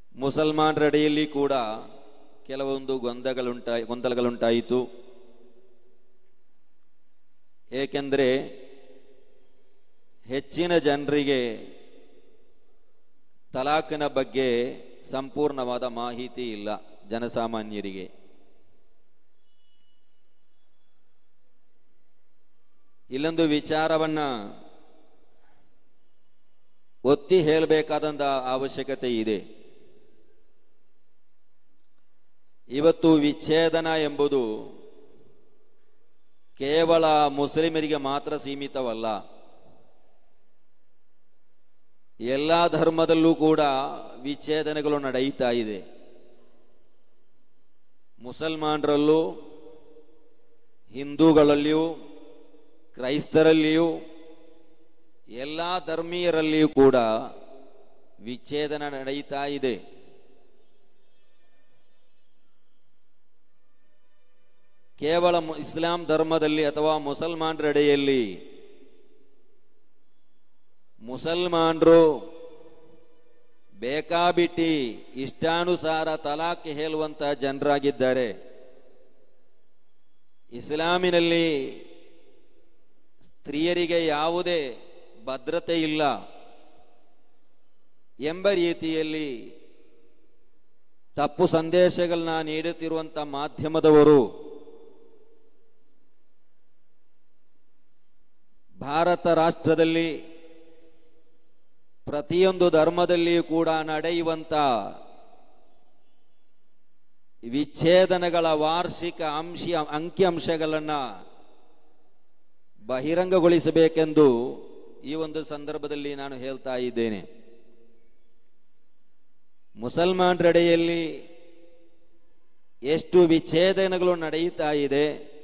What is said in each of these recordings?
ಮುಸಲ್ಮಾನರಡೆಯಲ್ಲಿ ಕೂಡ ಕೆಲವೊಂದು ಗೊಂದಗಳುಂಟ ಗೊಂದಲಗಳುಂಟಾಯಿತು ಏಕೆಂದರೆ ಹೆಚ್ಚಿನ ಜನರಿಗೆ ತಲಾಖಿನ ಬಗ್ಗೆ ಸಂಪೂರ್ಣವಾದ ಮಾಹಿತಿ ಇಲ್ಲ ಜನಸಾಮಾನ್ಯರಿಗೆ ಇಲ್ಲೊಂದು ವಿಚಾರವನ್ನ ಒತ್ತಿ ಹೇಳಬೇಕಾದಂತ ಅವಶ್ಯಕತೆ ಇದೆ ಇವತ್ತು ವಿಚ್ಛೇದನ ಎಂಬುದು ಕೇವಲ ಮುಸ್ಲಿಮರಿಗೆ ಮಾತ್ರ ಸೀಮಿತವಲ್ಲ ಎಲ್ಲ ಧರ್ಮದಲ್ಲೂ ಕೂಡ ವಿಚ್ಛೇದನಗಳು ನಡೆಯುತ್ತಾ ಇದೆ ಮುಸಲ್ಮಾನರಲ್ಲೂ ಹಿಂದೂಗಳಲ್ಲಿಯೂ ಕ್ರೈಸ್ತರಲ್ಲಿಯೂ ಎಲ್ಲ ಧರ್ಮೀಯರಲ್ಲಿಯೂ ಕೂಡ ವಿಚ್ಛೇದನ ನಡೆಯುತ್ತಾ ಇದೆ ಕೇವಲ ಮು- ಇಸ್ಲಾಂ ಧರ್ಮದಲ್ಲಿ ಅಥವಾ ಮುಸಲ್ಮಾನರೆಡೆಯಲ್ಲಿ ಮುಸಲ್ಮಾನರು ಬೇಕಾಬಿಟ್ಟಿ ಇಷ್ಟಾನುಸಾರ ತಲಾಕ್ ಹೇಳುವಂತ ಜನರಾಗಿದ್ದಾರೆ ಇಸ್ಲಾಮಿನಲ್ಲಿ ಸ್ತ್ರೀಯರಿಗೆ ಯಾವುದೇ ಭದ್ರತೆ ಇಲ್ಲ ಎಂಬ ರೀತಿಯಲ್ಲಿ ತಪ್ಪು ಸಂದೇಶಗಳನ್ನ ನೀಡುತ್ತಿರುವಂತ ಮಾಧ್ಯಮದವರು ಭಾರತ ರಾಷ್ಟ್ರದಲ್ಲಿ ಪ್ರತಿಯೊಂದು ಧರ್ಮದಲ್ಲಿಯೂ ಕೂಡ ನಡೆಯುವಂತ ವಿಚ್ಛೇದನಗಳ ವಾರ್ಷಿಕ ಅಂಶ ಅಂಕಿಅಂಶಗಳನ್ನ ಬಹಿರಂಗಗೊಳಿಸಬೇಕೆಂದು ಈ ಒಂದು ಸಂದರ್ಭದಲ್ಲಿ ನಾನು ಹೇಳ್ತಾ ಇದ್ದೇನೆ ಮುಸಲ್ಮಾನರೆಡೆಯಲ್ಲಿ ಎಷ್ಟು ವಿಚ್ಛೇದನಗಳು ನಡೆಯುತ್ತಾ ಇದೆ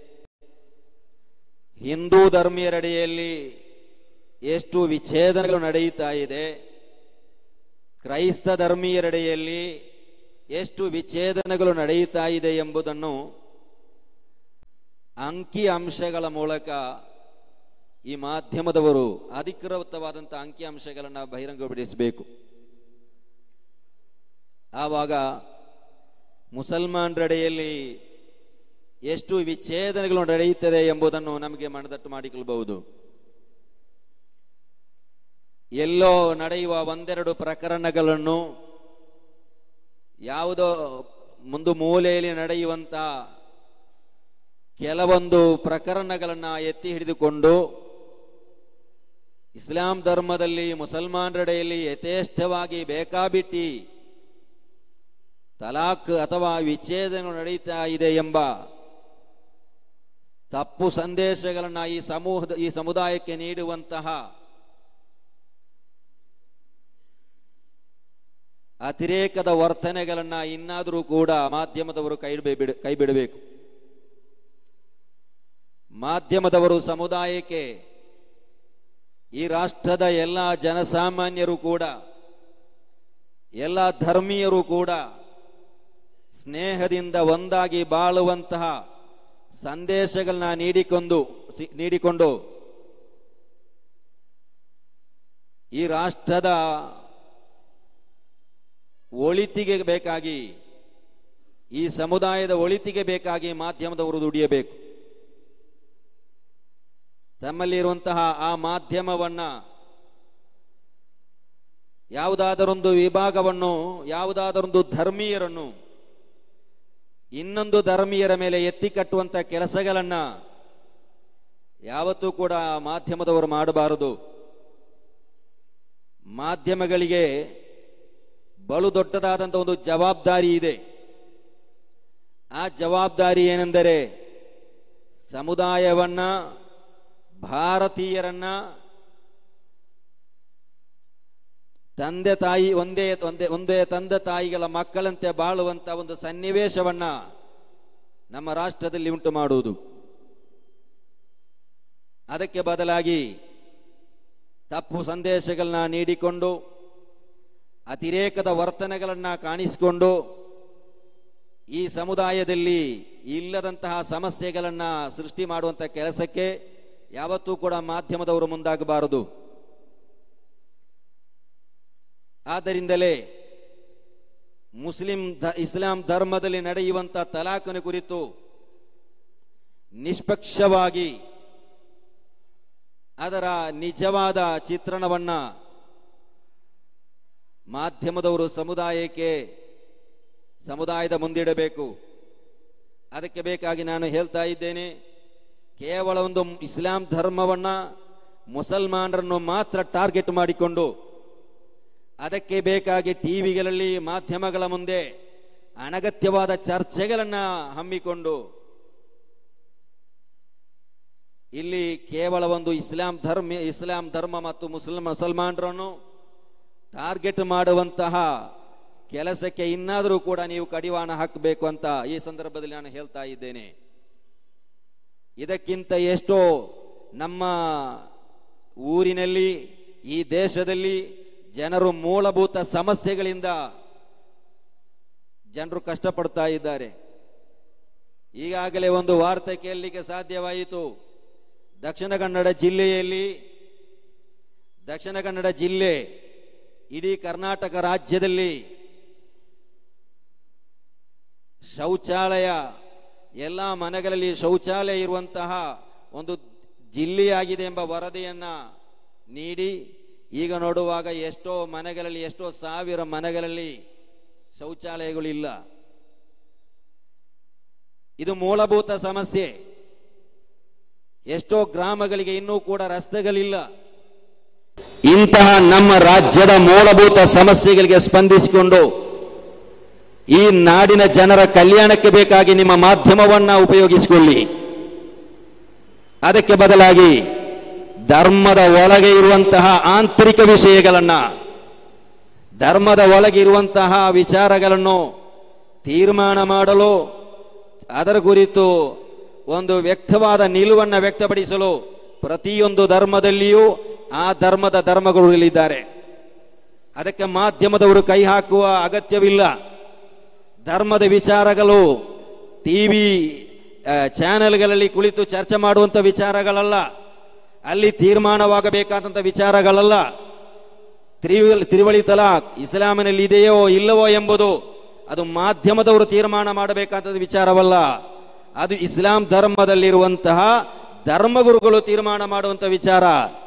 ಹಿಂದೂ ಧರ್ಮೀಯರೆಡೆಯಲ್ಲಿ ಎಷ್ಟು ವಿಚ್ಛೇದನಗಳು ನಡೆಯುತ್ತಾ ಇದೆ ಕ್ರೈಸ್ತ ಧರ್ಮೀಯರೆಡೆಯಲ್ಲಿ ಎಷ್ಟು ವಿಚ್ಛೇದನಗಳು ನಡೆಯುತ್ತಾ ಇದೆ ಎಂಬುದನ್ನು ಅಂಕಿ ಅಂಶಗಳ ಮೂಲಕ ಈ ಮಾಧ್ಯಮದವರು ಅಧಿಕೃತವಾದಂತಹ ಅಂಕಿ ಅಂಶಗಳನ್ನು ಬಹಿರಂಗಪಡಿಸಬೇಕು ಆವಾಗ ಮುಸಲ್ಮಾನರೆಡೆಯಲ್ಲಿ ಎಷ್ಟು ವಿಚ್ಛೇದನಗಳು ನಡೆಯುತ್ತದೆ ಎಂಬುದನ್ನು ನಮಗೆ ಮನದಟ್ಟು ಮಾಡಿಕೊಳ್ಳಬಹುದು ಎಲ್ಲೋ ನಡೆಯುವ ಒಂದೆರಡು ಪ್ರಕರಣಗಳನ್ನು ಯಾವುದೋ ಒಂದು ಮೂಲೆಯಲ್ಲಿ ನಡೆಯುವಂತ ಕೆಲವೊಂದು ಪ್ರಕರಣಗಳನ್ನ ಎತ್ತಿ ಹಿಡಿದುಕೊಂಡು ಇಸ್ಲಾಂ ಧರ್ಮದಲ್ಲಿ ಮುಸಲ್ಮಾನರೆಡೆಯಲ್ಲಿ ಯಥೇಷ್ಟವಾಗಿ ಬೇಕಾಬಿಟ್ಟಿ ತಲಾಕ್ ಅಥವಾ ವಿಚ್ಛೇದನ ನಡೀತಾ ಇದೆ ಎಂಬ ತಪ್ಪು ಸಂದೇಶಗಳನ್ನ ಈ ಸಮೂಹದ ಈ ಸಮುದಾಯಕ್ಕೆ ನೀಡುವಂತಹ ಅತಿರೇಕದ ವರ್ತನೆಗಳನ್ನ ಇನ್ನಾದರೂ ಕೂಡ ಮಾಧ್ಯಮದವರು ಕೈ ಬಿಡ ಕೈ ಬಿಡಬೇಕು ಮಾಧ್ಯಮದವರು ಸಮುದಾಯಕ್ಕೆ ಈ ರಾಷ್ಟ್ರದ ಎಲ್ಲ ಜನಸಾಮಾನ್ಯರು ಕೂಡ ಎಲ್ಲ ಧರ್ಮೀಯರು ಕೂಡ ಸ್ನೇಹದಿಂದ ಒಂದಾಗಿ ಬಾಳುವಂತಹ ಸಂದೇಶಗಳನ್ನ ನೀಡಿಕೊಂಡು ಸಿ- ನೀಡಿಕೊಂಡು ಈ ರಾಷ್ಟ್ರದ ಒಳಿತಿಗೆ ಬೇಕಾಗಿ ಈ ಸಮುದಾಯದ ಒಳಿತಿಗೆ ಬೇಕಾಗಿ ಮಾಧ್ಯಮದವರು ದುಡಿಯಬೇಕು ತಮ್ಮಲ್ಲಿರುವಂತಹ ಆ ಮಾಧ್ಯಮವನ್ನ ಯಾವುದಾದರೊಂದು ವಿಭಾಗವನ್ನು ಯಾವುದಾದರೊಂದು ಧರ್ಮೀಯರನ್ನು ಇನ್ನೊಂದು ಧರ್ಮೀಯರ ಮೇಲೆ ಎತ್ತಿ ಕಟ್ಟುವಂತ ಕೆಲಸಗಳನ್ನ ಯಾವತ್ತೂ ಕೂಡ ಮಾಧ್ಯಮದವರು ಮಾಡಬಾರದು ಮಾಧ್ಯಮಗಳಿಗೆ ಬಲು ದೊಡ್ಡದಾದಂಥ ಒಂದು ಜವಾಬ್ದಾರಿ ಇದೆ ಆ ಜವಾಬ್ದಾರಿ ಏನೆಂದರೆ ಸಮುದಾಯವನ್ನ ಭಾರತೀಯರನ್ನ ತಂದೆ ತಾಯಿ ಒಂದೇ ಒಂದೇ ಒಂದೇ ತಂದೆ ತಾಯಿಗಳ ಮಕ್ಕಳಂತೆ ಬಾಳುವಂತ ಒಂದು ಸನ್ನಿವೇಶವನ್ನ ನಮ್ಮ ರಾಷ್ಟ್ರದಲ್ಲಿ ಉಂಟು ಮಾಡುವುದು ಅದಕ್ಕೆ ಬದಲಾಗಿ ತಪ್ಪು ಸಂದೇಶಗಳನ್ನ ನೀಡಿಕೊಂಡು ಅತಿರೇಕದ ವರ್ತನೆಗಳನ್ನ ಕಾಣಿಸಿಕೊಂಡು ಈ ಸಮುದಾಯದಲ್ಲಿ ಇಲ್ಲದಂತಹ ಸಮಸ್ಯೆಗಳನ್ನ ಸೃಷ್ಟಿ ಮಾಡುವಂತ ಕೆಲಸಕ್ಕೆ ಯಾವತ್ತೂ ಕೂಡ ಮಾಧ್ಯಮದವರು ಮುಂದಾಗಬಾರದು ಆದ್ದರಿಂದಲೇ ಮುಸ್ಲಿಂ ಧ- ಇಸ್ಲಾಂ ಧರ್ಮದಲ್ಲಿ ನಡೆಯುವಂತ ತಲಾಖನ ಕುರಿತು ನಿಷ್ಪಕ್ಷವಾಗಿ ಅದರ ನಿಜವಾದ ಚಿತ್ರಣವನ್ನ ಮಾಧ್ಯಮದವರು ಸಮುದಾಯಕ್ಕೆ ಸಮುದಾಯದ ಮುಂದಿಡಬೇಕು ಅದಕ್ಕೆ ಬೇಕಾಗಿ ನಾನು ಹೇಳ್ತಾ ಇದ್ದೇನೆ ಕೇವಲ ಒಂದು ಇಸ್ಲಾಂ ಧರ್ಮವನ್ನ ಮುಸಲ್ಮಾನರನ್ನು ಮಾತ್ರ ಟಾರ್ಗೆಟ್ ಮಾಡಿಕೊಂಡು ಅದಕ್ಕೆ ಬೇಕಾಗಿ ಟಿವಿಗಳಲ್ಲಿ ಮಾಧ್ಯಮಗಳ ಮುಂದೆ ಅನಗತ್ಯವಾದ ಚರ್ಚೆಗಳನ್ನ ಹಮ್ಮಿಕೊಂಡು ಇಲ್ಲಿ ಕೇವಲ ಒಂದು ಇಸ್ಲಾಂ ಧರ್ಮ ಇಸ್ಲಾಂ ಧರ್ಮ ಮತ್ತು ಮುಸ್ಲಿಂ ಮುಸಲ್ಮಾನರನ್ನು ಟಾರ್ಗೆಟ್ ಮಾಡುವಂತಹ ಕೆಲಸಕ್ಕೆ ಇನ್ನಾದರೂ ಕೂಡ ನೀವು ಕಡಿವಾಣ ಹಾಕಬೇಕು ಅಂತ ಈ ಸಂದರ್ಭದಲ್ಲಿ ನಾನು ಹೇಳ್ತಾ ಇದ್ದೇನೆ ಇದಕ್ಕಿಂತ ಎಷ್ಟೋ ನಮ್ಮ ಊರಿನಲ್ಲಿ ಈ ದೇಶದಲ್ಲಿ ಜನರು ಮೂಲಭೂತ ಸಮಸ್ಯೆಗಳಿಂದ ಜನರು ಕಷ್ಟಪಡ್ತಾ ಇದ್ದಾರೆ ಈಗಾಗಲೇ ಒಂದು ವಾರ್ತೆ ಕೇಳಲಿಕ್ಕೆ ಸಾಧ್ಯವಾಯಿತು ದಕ್ಷಿಣ ಕನ್ನಡ ಜಿಲ್ಲೆಯಲ್ಲಿ ದಕ್ಷಿಣ ಕನ್ನಡ ಜಿಲ್ಲೆ ಇಡೀ ಕರ್ನಾಟಕ ರಾಜ್ಯದಲ್ಲಿ ಶೌಚಾಲಯ ಎಲ್ಲ ಮನೆಗಳಲ್ಲಿ ಶೌಚಾಲಯ ಇರುವಂತಹ ಒಂದು ಜಿಲ್ಲೆಯಾಗಿದೆ ಎಂಬ ವರದಿಯನ್ನ ನೀಡಿ ಈಗ ನೋಡುವಾಗ ಎಷ್ಟೋ ಮನೆಗಳಲ್ಲಿ ಎಷ್ಟೋ ಸಾವಿರ ಮನೆಗಳಲ್ಲಿ ಶೌಚಾಲಯಗಳಿಲ್ಲ ಇದು ಮೂಲಭೂತ ಸಮಸ್ಯೆ ಎಷ್ಟೋ ಗ್ರಾಮಗಳಿಗೆ ಇನ್ನೂ ಕೂಡ ರಸ್ತೆಗಳಿಲ್ಲ ಇಂತಹ ನಮ್ಮ ರಾಜ್ಯದ ಮೂಲಭೂತ ಸಮಸ್ಯೆಗಳಿಗೆ ಸ್ಪಂದಿಸಿಕೊಂಡು ಈ ನಾಡಿನ ಜನರ ಕಲ್ಯಾಣಕ್ಕೆ ಬೇಕಾಗಿ ನಿಮ್ಮ ಮಾಧ್ಯಮವನ್ನ ಉಪಯೋಗಿಸಿಕೊಳ್ಳಿ ಅದಕ್ಕೆ ಬದಲಾಗಿ ಧರ್ಮದ ಒಳಗೆ ಇರುವಂತಹ ಆಂತರಿಕ ವಿಷಯಗಳನ್ನ ಧರ್ಮದ ಒಳಗೆ ಇರುವಂತಹ ವಿಚಾರಗಳನ್ನು ತೀರ್ಮಾನ ಮಾಡಲು ಅದರ ಕುರಿತು ಒಂದು ವ್ಯಕ್ತವಾದ ನಿಲುವನ್ನ ವ್ಯಕ್ತಪಡಿಸಲು ಪ್ರತಿಯೊಂದು ಧರ್ಮದಲ್ಲಿಯೂ ಆ ಧರ್ಮದ ಧರ್ಮಗುರುಗಳಿದ್ದಾರೆ ಅದಕ್ಕೆ ಮಾಧ್ಯಮದವರು ಕೈ ಹಾಕುವ ಅಗತ್ಯವಿಲ್ಲ ಧರ್ಮದ ವಿಚಾರಗಳು ಟಿವಿ ಚಾನೆಲ್ಗಳಲ್ಲಿ ಕುಳಿತು ಚರ್ಚೆ ಮಾಡುವಂತ ವಿಚಾರಗಳಲ್ಲ ಅಲ್ಲಿ ತೀರ್ಮಾನವಾಗಬೇಕಾದಂತ ವಿಚಾರಗಳಲ್ಲ ತ್ರಿವಳಿ ತ್ರಿವಳಿ ತಲಾಕ್ ಇಸ್ಲಾಮಿನಲ್ಲಿ ಇದೆಯೋ ಇಲ್ಲವೋ ಎಂಬುದು ಅದು ಮಾಧ್ಯಮದವರು ತೀರ್ಮಾನ ಮಾಡಬೇಕಾದ ವಿಚಾರವಲ್ಲ ಅದು ಇಸ್ಲಾಂ ಧರ್ಮದಲ್ಲಿರುವಂತಹ ಧರ್ಮಗುರುಗಳು ತೀರ್ಮಾನ ಮಾಡುವಂತ ವಿಚಾರ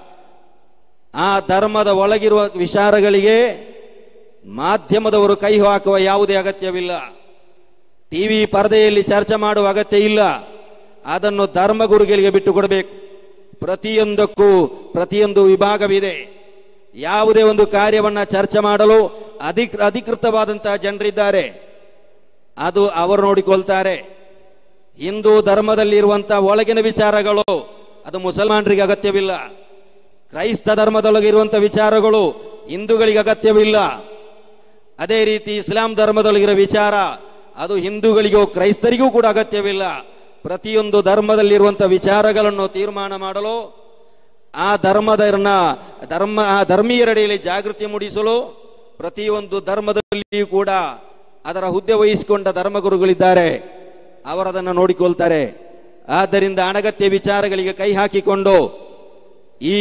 ಆ ಧರ್ಮದ ಒಳಗಿರುವ ವಿಚಾರಗಳಿಗೆ ಮಾಧ್ಯಮದವರು ಕೈ ಹಾಕುವ ಯಾವುದೇ ಅಗತ್ಯವಿಲ್ಲ ಟಿವಿ ಪರದೆಯಲ್ಲಿ ಚರ್ಚೆ ಮಾಡುವ ಅಗತ್ಯ ಇಲ್ಲ ಅದನ್ನು ಧರ್ಮಗುರುಗಳಿಗೆ ಬಿಟ್ಟು ಕೊಡಬೇಕು ಪ್ರತಿಯೊಂದಕ್ಕೂ ಪ್ರತಿಯೊಂದು ವಿಭಾಗವಿದೆ ಯಾವುದೇ ಒಂದು ಕಾರ್ಯವನ್ನ ಚರ್ಚೆ ಮಾಡಲು ಅಧಿಕ್ ಅಧಿಕೃತವಾದಂತಹ ಜನರಿದ್ದಾರೆ ಅದು ಅವರು ನೋಡಿಕೊಳ್ತಾರೆ ಹಿಂದೂ ಧರ್ಮದಲ್ಲಿರುವಂತಹ ಒಳಗಿನ ವಿಚಾರಗಳು ಅದು ಮುಸಲ್ಮಾನರಿಗೆ ಅಗತ್ಯವಿಲ್ಲ ಕ್ರೈಸ್ತ ಧರ್ಮದೊಳಗಿರುವಂತಹ ವಿಚಾರಗಳು ಹಿಂದೂಗಳಿಗೆ ಅಗತ್ಯವಿಲ್ಲ ಅದೇ ರೀತಿ ಇಸ್ಲಾಂ ಧರ್ಮದೊಳಗಿರೋ ವಿಚಾರ ಅದು ಹಿಂದೂಗಳಿಗೂ ಕ್ರೈಸ್ತರಿಗೂ ಕೂಡ ಅಗತ್ಯವಿಲ್ಲ ಪ್ರತಿಯೊಂದು ಧರ್ಮದಲ್ಲಿರುವಂತಹ ವಿಚಾರಗಳನ್ನು ತೀರ್ಮಾನ ಮಾಡಲು ಆ ಧರ್ಮದರ್ನ ಧರ್ಮ ಆ ಧರ್ಮೀಯರಡಿಯಲ್ಲಿ ಜಾಗೃತಿ ಮೂಡಿಸಲು ಪ್ರತಿಯೊಂದು ಧರ್ಮದಲ್ಲಿಯೂ ಕೂಡ ಅದರ ಹುದ್ದೆ ವಹಿಸಿಕೊಂಡ ಧರ್ಮಗುರುಗಳಿದ್ದಾರೆ ಅವರದನ್ನು ನೋಡಿಕೊಳ್ತಾರೆ ಆದ್ದರಿಂದ ಅನಗತ್ಯ ವಿಚಾರಗಳಿಗೆ ಕೈ ಹಾಕಿಕೊಂಡು ಈ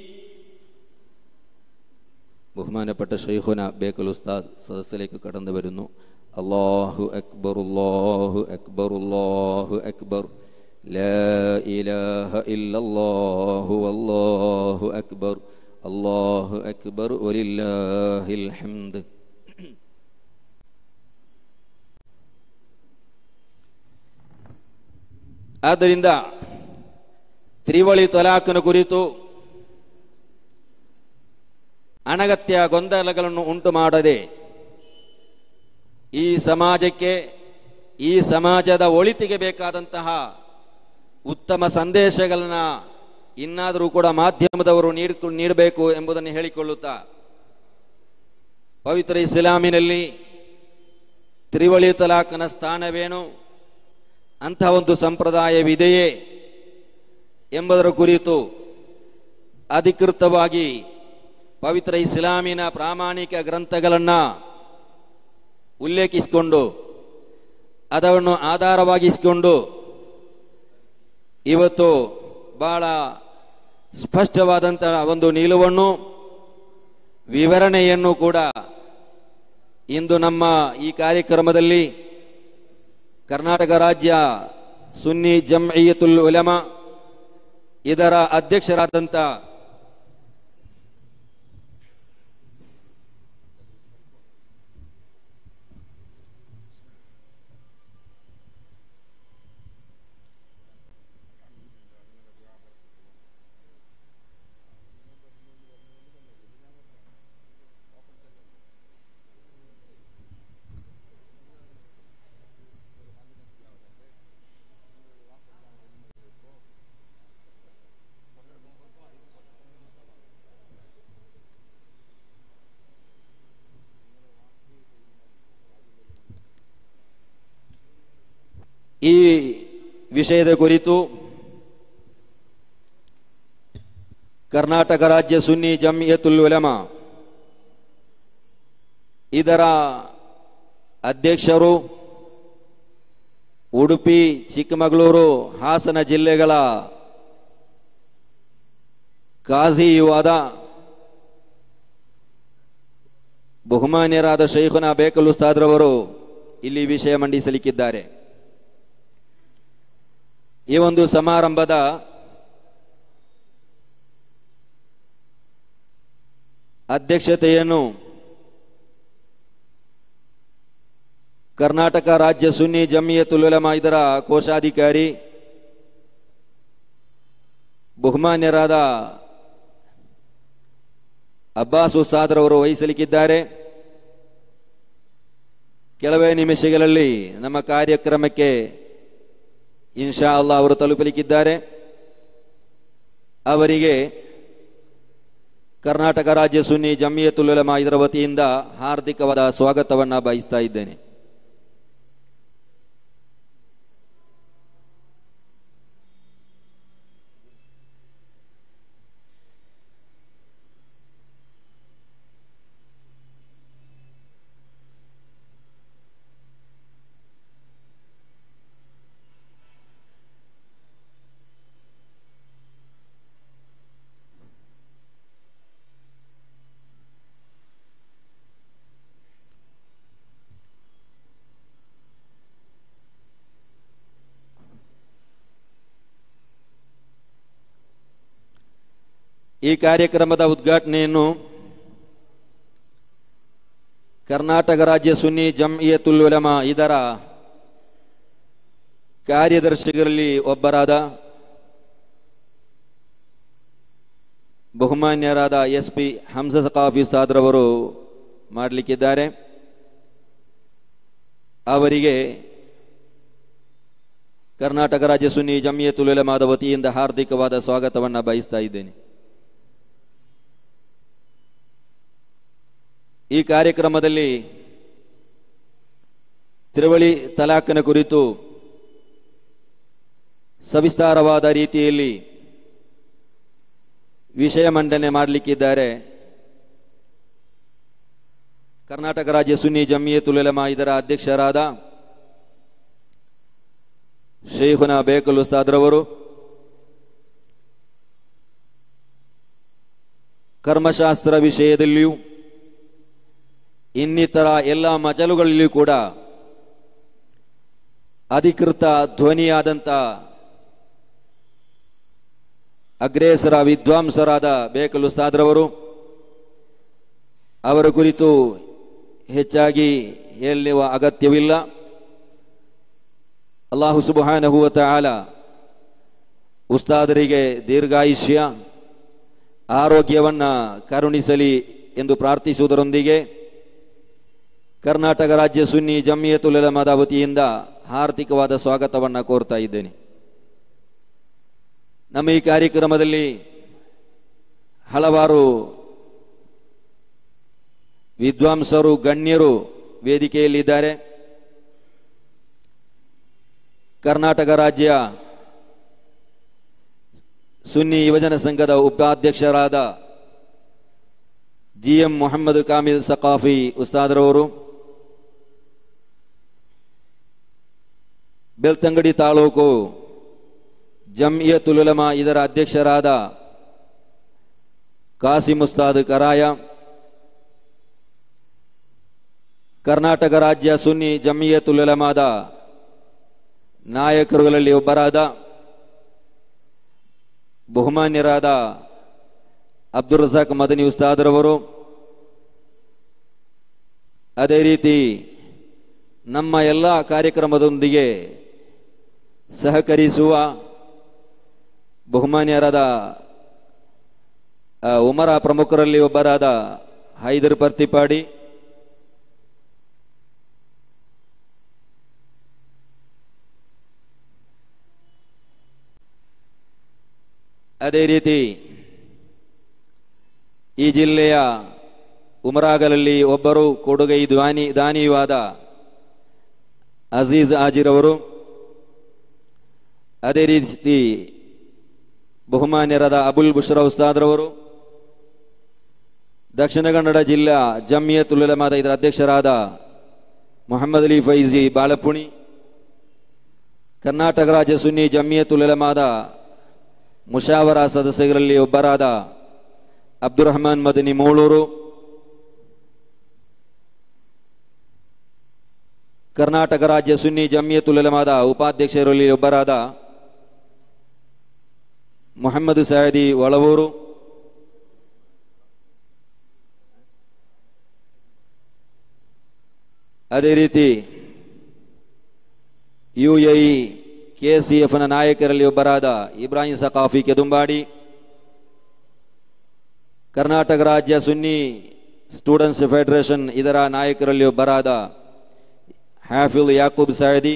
ബഹുമാനപ്പെട്ട ഷെയ്ഖുന ബേക്കൽ ഉസ്താദ് സദസ്സിലേക്ക് കടന്നു വരുന്നു അള്ളാഹു അക്ബർ അള്ളാഹു അക്ബർ അള്ളാഹു അക്ബർ لا إله إلا الله والله أكبر الله أكبر ولله الحمد ಆದ್ದರಿಂದ ತ್ರಿವಳಿ ತೊಲಾಕನ ಕುರಿತು ಅನಗತ್ಯ ಗೊಂದಲಗಳನ್ನು ಉಂಟು ಮಾಡದೆ ಈ ಸಮಾಜಕ್ಕೆ ಈ ಸಮಾಜದ ಒಳಿತಿಗೆ ಬೇಕಾದಂತಹ ಉತ್ತಮ ಸಂದೇಶಗಳನ್ನ ಇನ್ನಾದರೂ ಕೂಡ ಮಾಧ್ಯಮದವರು ನೀಡ್- ನೀಡಬೇಕು ಎಂಬುದನ್ನು ಹೇಳಿಕೊಳ್ಳುತ್ತಾ ಪವಿತ್ರ ಇಸ್ಲಾಮಿನಲ್ಲಿ ತ್ರಿವಳಿ ತಲಾಖನ ಸ್ಥಾನವೇನು ಅಂತಹ ಒಂದು ಸಂಪ್ರದಾಯವಿದೆಯೇ ಎಂಬುದರ ಕುರಿತು ಅಧಿಕೃತವಾಗಿ ಪವಿತ್ರ ಇಸ್ಲಾಮಿನ ಪ್ರಾಮಾಣಿಕ ಗ್ರಂಥಗಳನ್ನ ಉಲ್ಲೇಖಿಸಿಕೊಂಡು ಅದನ್ನು ಆಧಾರವಾಗಿಸಿಕೊಂಡು ಇವತ್ತು ಬಹಳ ಸ್ಪಷ್ಟವಾದಂತಹ ಒಂದು ನಿಲುವನ್ನು ವಿವರಣೆಯನ್ನು ಕೂಡ ಇಂದು ನಮ್ಮ ಈ ಕಾರ್ಯಕ್ರಮದಲ್ಲಿ ಕರ್ನಾಟಕ ರಾಜ್ಯ ಸುನ್ನಿ ಜಮ್ಇಯತುಲ್ ಉಲಮ ಇದರ ಅಧ್ಯಕ್ಷರಾದಂಥ ಈ ವಿಷಯದ ಕುರಿತು ಕರ್ನಾಟಕ ರಾಜ್ಯ ಸುನ್ನಿ ಜಮಿಯತುಲ್ ಉಲಮ ಇದರ ಅಧ್ಯಕ್ಷರು ಉಡುಪಿ ಚಿಕ್ಕಮಗಳೂರು ಹಾಸನ ಜಿಲ್ಲೆಗಳ ಕಾಝಿಯೂ ಆದ ಬಹುಮಾನ್ಯರಾದ ಶೈಖುನ ಬೇಕಲ್ ಉಸ್ತಾದ್ರವರು ಇಲ್ಲಿ ವಿಷಯ ಮಂಡಿಸಲಿಕ್ಕಿದ್ದಾರೆ ಈ ಒಂದು ಸಮಾರಂಭದ ಅಧ್ಯಕ್ಷತೆಯನ್ನು ಕರ್ನಾಟಕ ರಾಜ್ಯ ಸುನ್ನಿ ಜಮಿಯತುಲ್ ಉಲಮಾ ಇದರ ಕೋಶಾಧಿಕಾರಿ ಬಹುಮಾನ್ಯರಾದ ಅಬ್ಬಾಸ್ ಉಸ್ತಾದ್ರವರು ವಹಿಸಲಿಕ್ಕಿದ್ದಾರೆ ಕೆಲವೇ ನಿಮಿಷಗಳಲ್ಲಿ ನಮ್ಮ ಕಾರ್ಯಕ್ರಮಕ್ಕೆ ಇನ್ಶಾ ಅಲ್ಲಾ ಅವರು ತಲುಪಲಿಕ್ಕಿದ್ದಾರೆ ಅವರಿಗೆ ಕರ್ನಾಟಕ ರಾಜ್ಯ ಸುನ್ನಿ ಜಮಿಯತುಲ್ ಉಲಮಾ ಇದರ ವತಿಯಿಂದ ಹಾರ್ದಿಕವಾದ ಸ್ವಾಗತವನ್ನ ಬಯಸ್ತಾ ಇದ್ದೇನೆ ಈ ಕಾರ್ಯಕ್ರಮದ ಉದ್ಘಾಟನೆಯನ್ನು ಕರ್ನಾಟಕ ರಾಜ್ಯ ಸುನ್ನಿ ಜಮ್ಇಯತುಲ್ ಉಲಮಾ ಇದರ ಕಾರ್ಯದರ್ಶಿಗಳಲ್ಲಿ ಒಬ್ಬರಾದ ಬಹುಮಾನ್ಯರಾದ ಎಸ್ ಪಿ ಹಂಸ ಸಕಾಫಿ ಸಾದ್ರವರು ಮಾಡಲಿಕ್ಕಿದ್ದಾರೆ ಅವರಿಗೆ ಕರ್ನಾಟಕ ರಾಜ್ಯ ಸುನ್ನಿ ಜಮಿಯತುಲ್ ಉಲಮಾದ ವತಿಯಿಂದ ಹಾರ್ದಿಕವಾದ ಸ್ವಾಗತವನ್ನು ಬಯಸ್ತಾ ಇದ್ದೇನೆ ಈ ಕಾರ್ಯಕ್ರಮದಲ್ಲಿ ತ್ರಿವಳಿ ತಲಾಖನ ಕುರಿತು ಸವಿಸ್ತಾರವಾದ ರೀತಿಯಲ್ಲಿ ವಿಷಯ ಮಂಡನೆ ಮಾಡಲಿಕ್ಕಿದ್ದಾರೆ ಕರ್ನಾಟಕ ರಾಜ್ಯ ಸುನ್ನಿ ಜಮಿಯತುಲ್ ಉಲಮಾ ಇದರ ಅಧ್ಯಕ್ಷರಾದ ಶೇಖುನ ಬೇಕಲ್ ಉಸ್ತಾದ್ರವರು ಕರ್ಮಶಾಸ್ತ್ರ ವಿಷಯದಲ್ಲಿಯೂ ಇನ್ನಿತರ ಎಲ್ಲ ಮಜಲುಗಳಲ್ಲಿಯೂ ಕೂಡ ಅಧಿಕೃತ ಧ್ವನಿಯಾದಂಥ ಅಗ್ರೇಸರ ವಿದ್ವಾಂಸರಾದ ಬೇಕಲ್ ಉಸ್ತಾದ್ರವರು ಅವರ ಕುರಿತು ಹೆಚ್ಚಾಗಿ ಹೇಳುವ ಅಗತ್ಯವಿಲ್ಲ ಅಲ್ಲಾಹು ಸುಬಹಾನಹು ಆಲ ಉಸ್ತಾದರಿಗೆ ದೀರ್ಘಾಯುಷ್ಯ ಆರೋಗ್ಯವನ್ನ ಕರುಣಿಸಲಿ ಎಂದು ಪ್ರಾರ್ಥಿಸುವುದರೊಂದಿಗೆ ಕರ್ನಾಟಕ ರಾಜ್ಯ ಸುನ್ನಿ ಜಮಿಯತುಲ್ ಉಲಮಾದ ವತಿಯಿಂದ ಹಾರ್ದಿಕವಾದ ಸ್ವಾಗತವನ್ನ ಕೋರ್ತಾ ಇದ್ದೇನೆ ನಮ್ಮ ಈ ಕಾರ್ಯಕ್ರಮದಲ್ಲಿ ಹಲವಾರು ವಿದ್ವಾಂಸರು ಗಣ್ಯರು ವೇದಿಕೆಯಲ್ಲಿದ್ದಾರೆ ಕರ್ನಾಟಕ ರಾಜ್ಯ ಸುನ್ನಿ ಯುವಜನ ಸಂಘದ ಉಪಾಧ್ಯಕ್ಷರಾದ ಜಿ ಎಂ ಮೊಹಮ್ಮದ್ ಕಾಮಿಲ್ ಸಕಾಫಿ ಉಸ್ತಾದ್ರವರು ಬೆಳ್ತಂಗಡಿ ತಾಲೂಕು ಜಮ್ಇಯತುಲ್ ಉಲಮಾ ಇದರ ಅಧ್ಯಕ್ಷರಾದ ಕಾಸಿಂ ಉಸ್ತಾದ್ ಕರಾಯ ಕರ್ನಾಟಕ ರಾಜ್ಯ ಸುನ್ನಿ ಜಮಿಯತುಲ್ ಉಲಮಾದ ನಾಯಕರುಗಳಲ್ಲಿ ಒಬ್ಬರಾದ ಬಹುಮಾನ್ಯರಾದ ಅಬ್ದುಲ್ ರಜಾಕ್ ಮದನಿ ಉಸ್ತಾದರವರು ಅದೇ ರೀತಿ ನಮ್ಮ ಎಲ್ಲ ಕಾರ್ಯಕ್ರಮದೊಂದಿಗೆ ಸಹಕರಿಸುವ ಬಹುಮಾನ್ಯರಾದ ಆ, ಉಮರ ಪ್ರಮುಖರಲ್ಲಿ ಒಬ್ಬರಾದ ಹೈದರ್ ಪರ್ತಿಪಾಡಿ ಅದೇ ರೀತಿ ಈ ಜಿಲ್ಲೆಯ ಉಮರಾಗಲಲ್ಲಿ ಒಬ್ಬರು ಕೊಡುಗೈ ದಾನಿ ದಾನಿಯೂ ಆದ ಅಜೀಜ್ ಆಜಿರ್ ಅವರು ಅದೇ ರೀತಿ ಬಹುಮಾನ್ಯರಾದ ಅಬುಲ್ ಬುಷ್ರಾ ಉಸ್ತಾದ್ರವರು ದಕ್ಷಿಣ ಕನ್ನಡ ಜಿಲ್ಲಾ ಜಮಿಯತ್ ಉಲಮಾದ ಇದರ ಅಧ್ಯಕ್ಷರಾದ ಮೊಹಮ್ಮದ್ ಅಲಿ ಫೈಜಿ ಬಾಳಪುಣಿ ಕರ್ನಾಟಕ ರಾಜ್ಯ ಸುನ್ನಿ ಜಮಿಯತ್ ಉಲಮಾದ ಮುಷಾವರಾ ಸದಸ್ಯರಲ್ಲಿ ಒಬ್ಬರಾದ ಅಬ್ದುಲ್ ರಹಮಾನ್ ಮದನಿ ಮೂಳೂರು ಕರ್ನಾಟಕ ರಾಜ್ಯ ಸುನ್ನಿ ಜಮಿಯತ್ ಉಲಮಾದ ಉಪಾಧ್ಯಕ್ಷರಲ್ಲಿ ಒಬ್ಬರಾದ ಮೊಹಮ್ಮದ್ ಸಯದಿ ಒಳವೂರು ಅದೇ ರೀತಿ ಯು ಎ ಕೆಸಿಎಫ್ನ ನಾಯಕರಲ್ಲಿ ಒಬ್ಬರಾದ ಇಬ್ರಾಹಿಂ ಸಕಾಫಿ ಕೆದುಂಬಾಡಿ ಕರ್ನಾಟಕ ರಾಜ್ಯ ಸುನ್ನಿ ಸ್ಟೂಡೆಂಟ್ಸ್ ಫೆಡರೇಷನ್ ಇದರ ನಾಯಕರಲ್ಲಿ ಒಬ್ಬರಾದ ಹ್ಯಾಫಿಲ್ ಯಾಕೂಬ್ ಸಾಯದಿ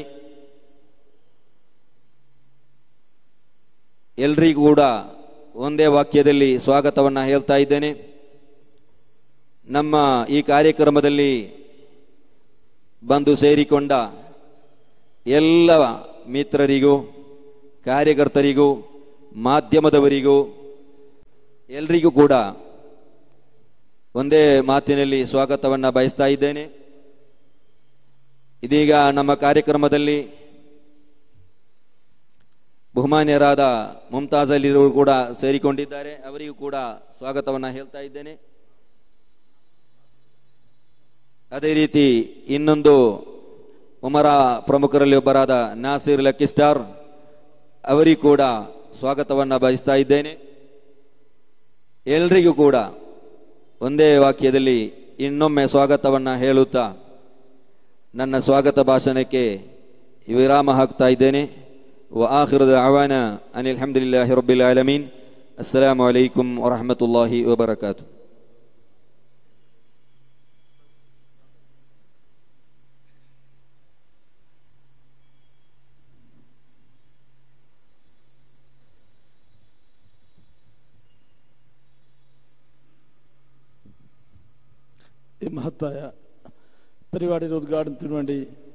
ಎಲ್ರಿಗೂ ಕೂಡ ಒಂದೇ ವಾಕ್ಯದಲ್ಲಿ ಸ್ವಾಗತವನ್ನು ಹೇಳ್ತಾ ಇದ್ದೇನೆ ನಮ್ಮ ಈ ಕಾರ್ಯಕ್ರಮದಲ್ಲಿ ಬಂದು ಸೇರಿಕೊಂಡ ಎಲ್ಲ ಮಿತ್ರರಿಗೂ ಕಾರ್ಯಕರ್ತರಿಗೂ ಮಾಧ್ಯಮದವರಿಗೂ ಎಲ್ರಿಗೂ ಕೂಡ ಒಂದೇ ಮಾತಿನಲ್ಲಿ ಸ್ವಾಗತವನ್ನು ಬಯಸ್ತಾ ಇದ್ದೇನೆ ಇದೀಗ ನಮ್ಮ ಕಾರ್ಯಕ್ರಮದಲ್ಲಿ ಬಹುಮಾನ್ಯರಾದ ಮುಮ್ತಾಜ್ ಅಲಿರವರು ಕೂಡ ಸೇರಿಕೊಂಡಿದ್ದಾರೆ ಅವರಿಗೂ ಕೂಡ ಸ್ವಾಗತವನ್ನು ಹೇಳ್ತಾ ಇದ್ದೇನೆ ಅದೇ ರೀತಿ ಇನ್ನೊಂದು ಉಮರ ಪ್ರಮುಖರಲ್ಲಿ ಒಬ್ಬರಾದ ನಾಸಿರ್ ಲಕ್ಕಿ ಸ್ಟಾರ್ ಅವರಿಗೂ ಕೂಡ ಸ್ವಾಗತವನ್ನು ಬಯಸ್ತಾ ಇದ್ದೇನೆ ಎಲ್ರಿಗೂ ಕೂಡ ಒಂದೇ ವಾಕ್ಯದಲ್ಲಿ ಇನ್ನೊಮ್ಮೆ ಸ್ವಾಗತವನ್ನು ಹೇಳುತ್ತಾ ನನ್ನ ಸ್ವಾಗತ ಭಾಷಣಕ್ಕೆ ವಿರಾಮ ಹಾಕ್ತಾ ಇದ್ದೇನೆ وآخر دعوانا أن الحمد لله رب العالمين السلام عليكم ورحمة الله وبركاته ഈ മഹത്തായ പരിപാടിയുടെ ഉദ്ഘാടനത്തിന് വേണ്ടി